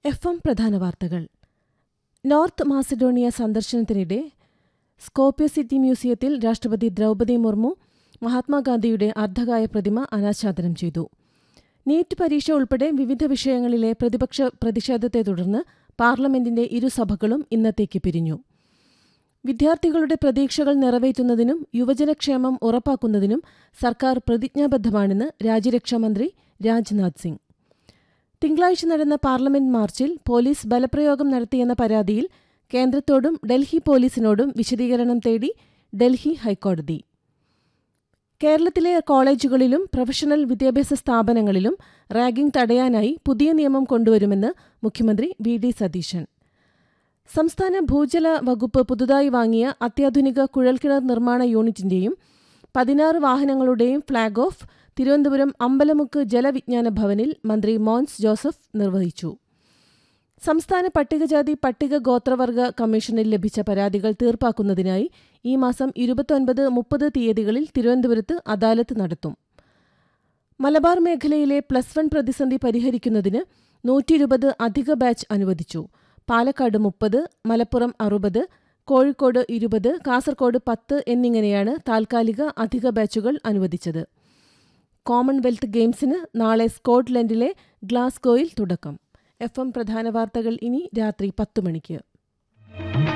F M പ്രധാന വാർത്തകൾ north Macedonia സന്ദർശനത്തിനിടെ സ്കോപ്യ സിറ്റി മ്യൂസിയത്തിൽ രാഷ്ട്രപതി ദ്രൗപദി മുർമു മഹാത്മാഗാന്ധിയുടെ അർദ്ധകായ പ്രതിമ അനാച്ഛാദനം ചെയ്തു നീറ്റ് പരീക്ഷ ഉൾപ്പെടെ വിവിധ വിഷയങ്ങളിലെ പ്രതിപക്ഷ പ്രതിഷേധത്തെ തുടർന്ന് പാർലമെന്റിന്റെ ഇരുസഭകളും ഇന്നത്തേക്ക് പിരിഞ്ഞു വിദ്യാർത്ഥികളുടെ പ്രതീക്ഷകൾ നിറവേറ്റുന്നതിനും യുവജനക്ഷേമം ഉറപ്പാക്കുന്നതിനും സർക്കാർ പ്രതിജ്ഞാബദ്ധമാണെന്ന് രാജ്യരക്ഷാമന്ത്രി രാജ്നാഥ് സിംഗ് തിങ്കളാഴ്ച നടന്ന പാർലമെന്റ് മാർച്ചിൽ പോലീസ് ബലപ്രയോഗം നടത്തിയെന്ന പരാതിയിൽ കേന്ദ്രത്തോടും ഡൽഹി പോലീസിനോടും വിശദീകരണം തേടി ഡൽഹി ഹൈക്കോടതി കേരളത്തിലെ കോളേജുകളിലും പ്രൊഫഷണൽ വിദ്യാഭ്യാസ സ്ഥാപനങ്ങളിലും റാഗിംഗ് തടയാനായി പുതിയ നിയമം കൊണ്ടുവരുമെന്ന് മുഖ്യമന്ത്രി വി ഡി സതീശൻ സംസ്ഥാന ഭൂജല വകുപ്പ് പുതുതായി വാങ്ങിയ അത്യാധുനിക കുഴൽക്കിണർ നിർമ്മാണ യൂണിറ്റിന്റെയും പതിനാറ് വാഹനങ്ങളുടെയും ഫ്ളാഗ് ഓഫ് തിരുവനന്തപുരം അമ്പലമുക്ക് ജലവിജ്ഞാന ഭവനിൽ മന്ത്രി മോൻസ് ജോസഫ് നിർവഹിച്ചു സംസ്ഥാന പട്ടികജാതി പട്ടിക ഗോത്രവർഗ കമ്മീഷനിൽ ലഭിച്ച പരാതികൾ തീർപ്പാക്കുന്നതിനായി ഈ മാസം ഇരുപത്തൊൻപത് മുപ്പത് തീയതികളിൽ തിരുവനന്തപുരത്ത് അദാലത്ത് നടത്തും മലബാർ മേഖലയിലെ പ്ലസ് വൺ പ്രതിസന്ധി പരിഹരിക്കുന്നതിന് നൂറ്റിയിരുപത് അധിക ബാച്ച് അനുവദിച്ചു പാലക്കാട് മുപ്പത് മലപ്പുറം അറുപത് കോഴിക്കോട് ഇരുപത് കാസർകോട് പത്ത് എന്നിങ്ങനെയാണ് താൽക്കാലിക അധിക ബാച്ചുകൾ അനുവദിച്ചത് കോമൺവെൽത്ത് ഗെയിംസിന് നാളെ സ്കോട്ട്ലൻഡിലെ ഗ്ലാസ്ഗോയിൽ തുടക്കം എഫ് എം പ്രധാന വാർത്തകൾ ഇനി രാത്രി പത്ത് മണിക്ക്